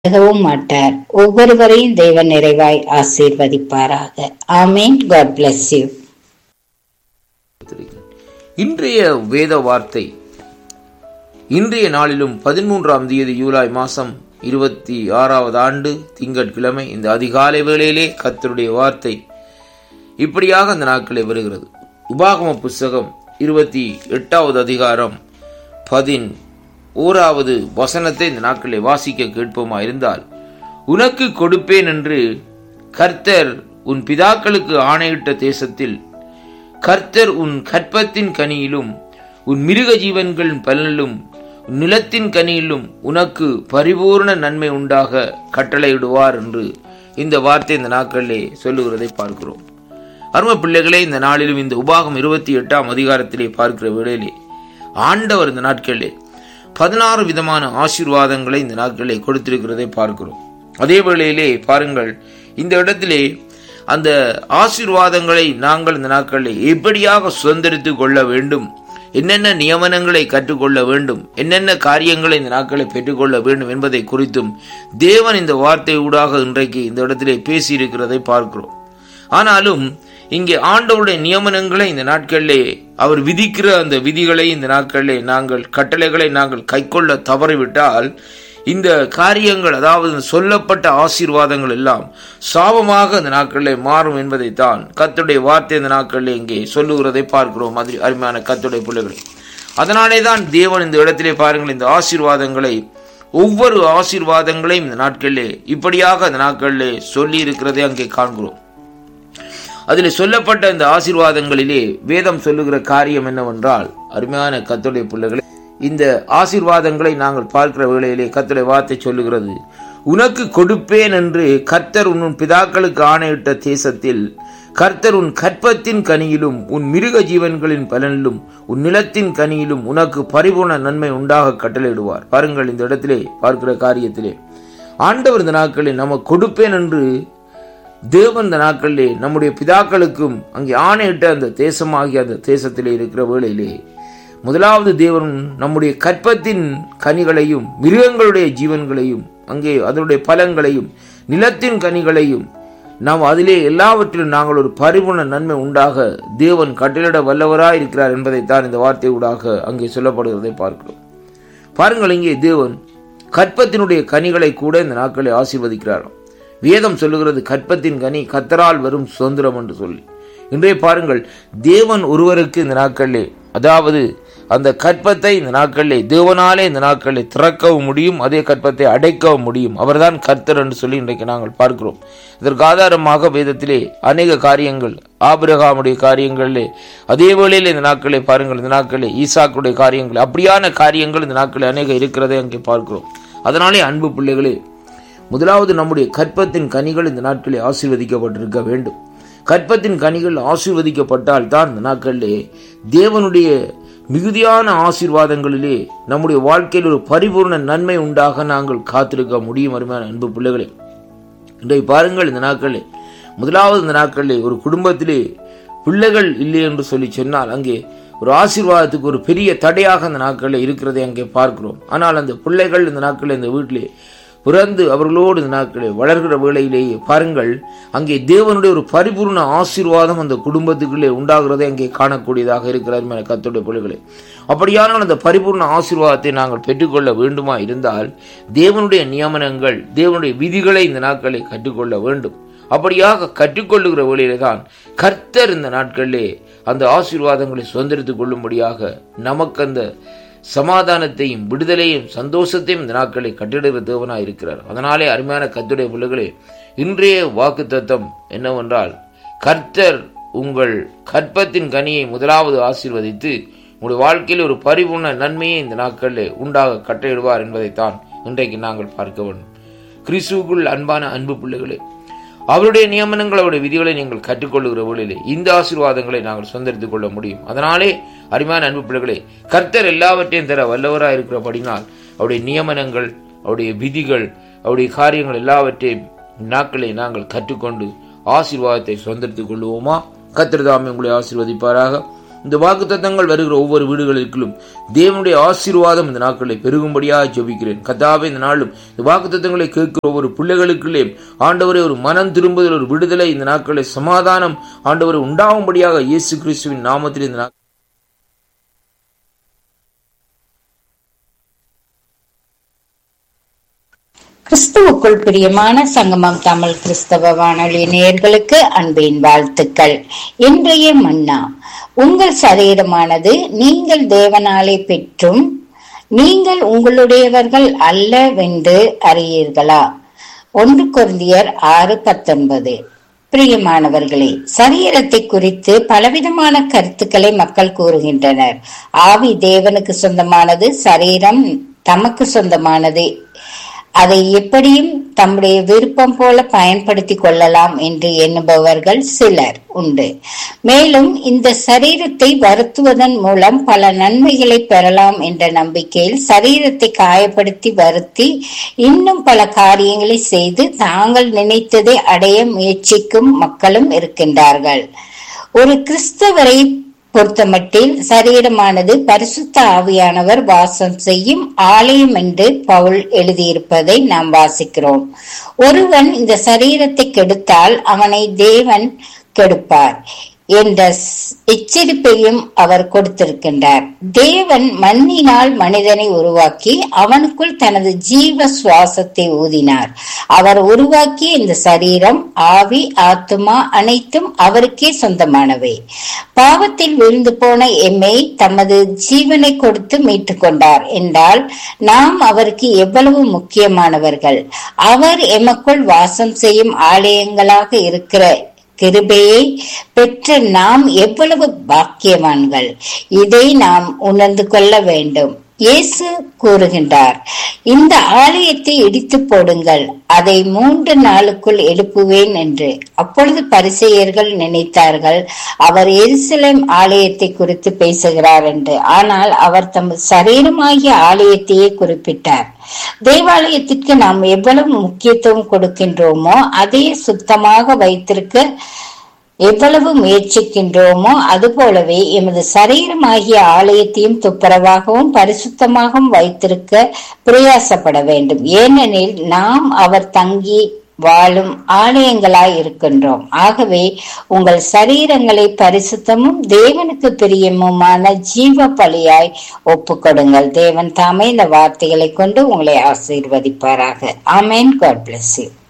விலகவும் மாட்டார் ஒவ்வொருவரையும் தேவன் நிறைவாய் ஆசீர்வதிப்பாராக ஆமீன் காட் bless யூ இன்றைய வேத வார்த்தை இன்றைய நாளிலும் பதிமூன்றாம் தேதி ஜூலை மாசம் இருபத்தி ஆறாவது ஆண்டு திங்கட்கிழமை இந்த அதிகாலை வேளையிலே கர்த்தருடைய வார்த்தை இப்படியாக அந்த நாட்களில் வருகிறது உபாகம புஸ்தகம் இருபத்தி எட்டாவது அதிகாரம் பதின் ஓராவது வசனத்தை இந்த நாட்களில் வாசிக்க கேட்போமா இருந்தால் உனக்கு கொடுப்பேன் என்று கர்த்தர் உன் பிதாக்களுக்கு ஆணையிட்ட தேசத்தில் கர்த்தர் உன் கற்பத்தின் கனியிலும் உன் மிருக ஜீவன்களின் பலனிலும் உன் நிலத்தின் கனியிலும் உனக்கு பரிபூர்ண நன்மை உண்டாக கட்டளையிடுவார் என்று இந்த வார்த்தை இந்த நாட்களிலே சொல்லுகிறதை பார்க்கிறோம் அரும பிள்ளைகளே இந்த நாளிலும் இந்த உபாகம் இருபத்தி எட்டாம் அதிகாரத்திலே பார்க்கிற வேளையிலே ஆண்டவர் இந்த நாட்களிலே பதினாறு விதமான ஆசீர்வாதங்களை இந்த நாட்களிலே கொடுத்திருக்கிறதை பார்க்கிறோம் அதே வேளையிலே பாருங்கள் இந்த இடத்திலே அந்த ஆசீர்வாதங்களை நாங்கள் இந்த நாட்களில் எப்படியாக சுதந்திரித்துக் கொள்ள வேண்டும் என்னென்ன நியமனங்களை கற்றுக்கொள்ள வேண்டும் என்னென்ன காரியங்களை இந்த நாட்களை பெற்றுக்கொள்ள வேண்டும் என்பதை குறித்தும் தேவன் இந்த வார்த்தை ஊடாக இன்றைக்கு இந்த இடத்திலே பேசியிருக்கிறதை பார்க்கிறோம் ஆனாலும் இங்கே ஆண்டவருடைய நியமனங்களை இந்த நாட்களிலே அவர் விதிக்கிற அந்த விதிகளை இந்த நாட்களிலே நாங்கள் கட்டளைகளை நாங்கள் கைக்கொள்ள தவறிவிட்டால் இந்த காரியங்கள் அதாவது சொல்லப்பட்ட ஆசீர்வாதங்கள் எல்லாம் சாபமாக இந்த நாட்களிலே மாறும் என்பதைத்தான் கத்துடைய வார்த்தை இந்த நாட்களிலே இங்கே சொல்லுகிறதை பார்க்கிறோம் மாதிரி அருமையான கத்துடைய பிள்ளைகளை அதனாலே தான் தேவன் இந்த இடத்திலே பாருங்கள் இந்த ஆசீர்வாதங்களை ஒவ்வொரு ஆசீர்வாதங்களையும் இந்த நாட்களிலே இப்படியாக இந்த நாட்களிலே சொல்லி இருக்கிறதை அங்கே காண்கிறோம் அதில் சொல்லப்பட்ட இந்த ஆசீர்வாதங்களிலே வேதம் சொல்லுகிற காரியம் என்னவென்றால் அருமையான கத்துடைய பிள்ளைகளை இந்த ஆசீர்வாதங்களை நாங்கள் பார்க்கிற வேளையிலே கத்துடைய வார்த்தை சொல்லுகிறது உனக்கு கொடுப்பேன் என்று கர்த்தர் உன் பிதாக்களுக்கு ஆணையிட்ட தேசத்தில் கர்த்தர் உன் கற்பத்தின் கனியிலும் உன் மிருக ஜீவன்களின் பலனிலும் உன் நிலத்தின் கனியிலும் உனக்கு பரிபூர்ண நன்மை உண்டாக கட்டளையிடுவார் பாருங்கள் இந்த இடத்திலே பார்க்கிற காரியத்திலே ஆண்டவர் இந்த நாட்களில் நம்ம கொடுப்பேன் என்று தேவன் இந்த நாட்களிலே நம்முடைய பிதாக்களுக்கும் அங்கே ஆணையிட்ட அந்த தேசமாகிய அந்த தேசத்திலே இருக்கிற வேளையிலே முதலாவது தேவன் நம்முடைய கற்பத்தின் கனிகளையும் மிருகங்களுடைய ஜீவன்களையும் அங்கே அதனுடைய பலன்களையும் நிலத்தின் கனிகளையும் நாம் அதிலே எல்லாவற்றிலும் நாங்கள் ஒரு பரிபூர்ண நன்மை உண்டாக தேவன் கட்டளிட வல்லவராய் இருக்கிறார் என்பதைத்தான் இந்த வார்த்தை ஊடாக அங்கே சொல்லப்படுகிறதை பார்க்கிறோம் பாருங்கள் இங்கே தேவன் கற்பத்தினுடைய கனிகளை கூட இந்த நாட்களை ஆசீர்வதிக்கிறாராம் வேதம் சொல்லுகிறது கற்பத்தின் கனி கத்தரால் வரும் சுதந்திரம் என்று சொல்லி இன்றைய பாருங்கள் தேவன் ஒருவருக்கு இந்த நாட்களிலே அதாவது அந்த கற்பத்தை இந்த நாட்களிலே தேவனாலே இந்த நாட்களிலே திறக்கவும் முடியும் அதே கற்பத்தை அடைக்கவும் முடியும் அவர்தான் கர்த்தர் என்று சொல்லி இன்றைக்கு நாங்கள் பார்க்கிறோம் இதற்கு ஆதாரமாக வேதத்திலே அநேக காரியங்கள் ஆபிரகாமுடைய காரியங்களிலே அதே வேளையில் இந்த நாட்களை பாருங்கள் இந்த நாட்களிலே ஈசாக்குடைய காரியங்கள் அப்படியான காரியங்கள் இந்த நாட்களில் அநேக இருக்கிறதை அங்கே பார்க்கிறோம் அதனாலே அன்பு பிள்ளைகளே முதலாவது நம்முடைய கற்பத்தின் கனிகள் இந்த நாட்களில் ஆசீர்வதிக்கப்பட்டிருக்க வேண்டும் கற்பத்தின் கனிகள் ஆசீர்வதிக்கப்பட்டால் தான் இந்த நாட்களிலே தேவனுடைய மிகுதியான ஆசீர்வாதங்களிலே நம்முடைய வாழ்க்கையில் ஒரு பரிபூர்ண நன்மை உண்டாக நாங்கள் காத்திருக்க முடியும் அருமையான அன்பு பிள்ளைகளே இன்றைய பாருங்கள் இந்த நாட்களில் முதலாவது இந்த நாட்களில் ஒரு குடும்பத்திலே பிள்ளைகள் இல்லை என்று சொல்லி சொன்னால் அங்கே ஒரு ஆசீர்வாதத்துக்கு ஒரு பெரிய தடையாக அந்த நாட்களில் இருக்கிறதை அங்கே பார்க்கிறோம் ஆனால் அந்த பிள்ளைகள் இந்த நாட்களில் இந்த வீட்டிலே பிறந்து அவர்களோடு இந்த நாட்களில் வளர்கிற வேளையிலேயே பாருங்கள் அங்கே தேவனுடைய ஒரு பரிபூர்ண ஆசீர்வாதம் அந்த குடும்பத்துக்குள்ளே உண்டாகிறதை அங்கே காணக்கூடியதாக இருக்கிறார் என கத்துடைய பிள்ளைகளே அப்படியானால் அந்த பரிபூர்ண ஆசீர்வாதத்தை நாங்கள் பெற்றுக்கொள்ள வேண்டுமா இருந்தால் தேவனுடைய நியமனங்கள் தேவனுடைய விதிகளை இந்த நாட்களை கற்றுக்கொள்ள வேண்டும் அப்படியாக கற்றுக்கொள்ளுகிற வழியிலே தான் கர்த்தர் இந்த நாட்களிலே அந்த ஆசீர்வாதங்களை சுதந்திரித்துக் கொள்ளும்படியாக நமக்கு அந்த சமாதானத்தையும் விடுதலையும் சந்தோஷத்தையும் இந்த நாட்களை கட்டிடுகிற தேவனாய் இருக்கிறார் அதனாலே அருமையான கத்துடைய பிள்ளைகளே இன்றைய வாக்கு தத்துவம் என்னவென்றால் கர்த்தர் உங்கள் கற்பத்தின் கனியை முதலாவது ஆசீர்வதித்து உங்களுடைய வாழ்க்கையில் ஒரு பரிபூர்ண நன்மையை இந்த நாட்களில் உண்டாக கட்டையிடுவார் என்பதைத்தான் இன்றைக்கு நாங்கள் பார்க்க வேண்டும் கிறிஸ்துவுக்குள் அன்பான அன்பு பிள்ளைகளே அவருடைய நியமனங்கள் அவருடைய விதிகளை நீங்கள் கற்றுக்கொள்ளுகிற வழியிலே இந்த ஆசீர்வாதங்களை நாங்கள் சுதந்திரித்துக் கொள்ள முடியும் அதனாலே அருமையான அன்பு பிள்ளைகளே கர்த்தர் எல்லாவற்றையும் தர வல்லவராக இருக்கிறபடினால் அவருடைய நியமனங்கள் அவருடைய விதிகள் அவருடைய காரியங்கள் எல்லாவற்றையும் நாட்களை நாங்கள் கற்றுக்கொண்டு ஆசீர்வாதத்தை சுதந்திரித்துக் கொள்வோமா கர்த்தர் தாமே உங்களை ஆசீர்வதிப்பாராக இந்த வாக்குத்தத்தங்கள் வருகிற ஒவ்வொரு வீடுகளுக்கும் தேவனுடைய ஆசீர்வாதம் இந்த நாட்களை பெருகும்படியாக ஜெபிக்கிறேன் கதாவே இந்த நாளும் இந்த வாக்குத்தத்தங்களை கேட்கிற ஒவ்வொரு பிள்ளைகளுக்குள்ளே ஆண்டவரே ஒரு மனம் திரும்புதல் ஒரு விடுதலை இந்த நாட்களை சமாதானம் ஆண்டவரை உண்டாகும்படியாக இயேசு கிறிஸ்துவின் நாமத்தில் இந்த நாட்கள் கிறிஸ்துவுக்குள் பிரியமான சங்கமம் தமிழ் கிறிஸ்தவ வானொலி நேயர்களுக்கு அன்பின் வாழ்த்துக்கள் இன்றைய மன்னா உங்கள் சரீரமானது நீங்கள் தேவனாலே பெற்றும் நீங்கள் உங்களுடையவர்கள் அல்லவென்று அறியீர்களா ஒன்று கொரிந்தியர் ஆறு பத்தொன்பது பிரியமானவர்களே சரீரத்தை குறித்து பலவிதமான கருத்துக்களை மக்கள் கூறுகின்றனர் ஆவி தேவனுக்கு சொந்தமானது சரீரம் தமக்கு சொந்தமானது அதை எப்படியும் தம்முடைய விருப்பம் போல பயன்படுத்தி கொள்ளலாம் என்று எண்ணுபவர்கள் சிலர் உண்டு மேலும் இந்த சரீரத்தை வருத்துவதன் மூலம் பல நன்மைகளை பெறலாம் என்ற நம்பிக்கையில் சரீரத்தை காயப்படுத்தி வருத்தி இன்னும் பல காரியங்களை செய்து தாங்கள் நினைத்ததை அடைய முயற்சிக்கும் மக்களும் இருக்கின்றார்கள் ஒரு கிறிஸ்தவரை பொறுத்தமட்டில் சரீரமானது பரிசுத்த ஆவியானவர் வாசம் செய்யும் ஆலயம் என்று பவுல் எழுதியிருப்பதை நாம் வாசிக்கிறோம் ஒருவன் இந்த சரீரத்தை கெடுத்தால் அவனை தேவன் கெடுப்பார் என்ற எச்சரிப்பையும் அவர் கொடுத்திருக்கின்றார் தேவன் மண்ணினால் மனிதனை உருவாக்கி அவனுக்குள் தனது ஜீவ சுவாசத்தை ஊதினார் அவர் உருவாக்கிய இந்த சரீரம் ஆவி ஆத்துமா அனைத்தும் அவருக்கே சொந்தமானவை பாவத்தில் விழுந்து போன எம்மை தமது ஜீவனை கொடுத்து மீட்டுக் கொண்டார் என்றால் நாம் அவருக்கு எவ்வளவு முக்கியமானவர்கள் அவர் எமக்குள் வாசம் செய்யும் ஆலயங்களாக இருக்கிற கிருபையை பெற்ற நாம் எவ்வளவு பாக்கியவான்கள் இதை நாம் உணர்ந்து கொள்ள வேண்டும் இயேசு கூறுகின்றார் இந்த ஆலயத்தை இடித்து போடுங்கள் அதை மூன்று நாளுக்குள் எழுப்புவேன் என்று அப்பொழுது பரிசெயர்கள் நினைத்தார்கள் அவர் எருசலேம் ஆலயத்தை குறித்து பேசுகிறார் என்று ஆனால் அவர் தமது சரீரமாகிய ஆலயத்தையே குறிப்பிட்டார் தேவாலயத்திற்கு நாம் எவ்வளவு முக்கியத்துவம் கொடுக்கின்றோமோ அதே சுத்தமாக வைத்திருக்க எவ்வளவு முயற்சிக்கின்றோமோ அதுபோலவே எமது சரீரமாகிய ஆலயத்தையும் துப்புரவாகவும் பரிசுத்தமாகவும் வைத்திருக்க பிரயாசப்பட வேண்டும் ஏனெனில் நாம் அவர் தங்கி வாழும் ஆலயங்களாய் இருக்கின்றோம் ஆகவே உங்கள் சரீரங்களை பரிசுத்தமும் தேவனுக்கு பிரியமுமான ஜீவ பலியாய் ஒப்புக்கொடுங்கள் தேவன் தாமே இந்த வார்த்தைகளை கொண்டு உங்களை ஆசீர்வதிப்பாராக ஆமேன் காட் பிளஸ் யூ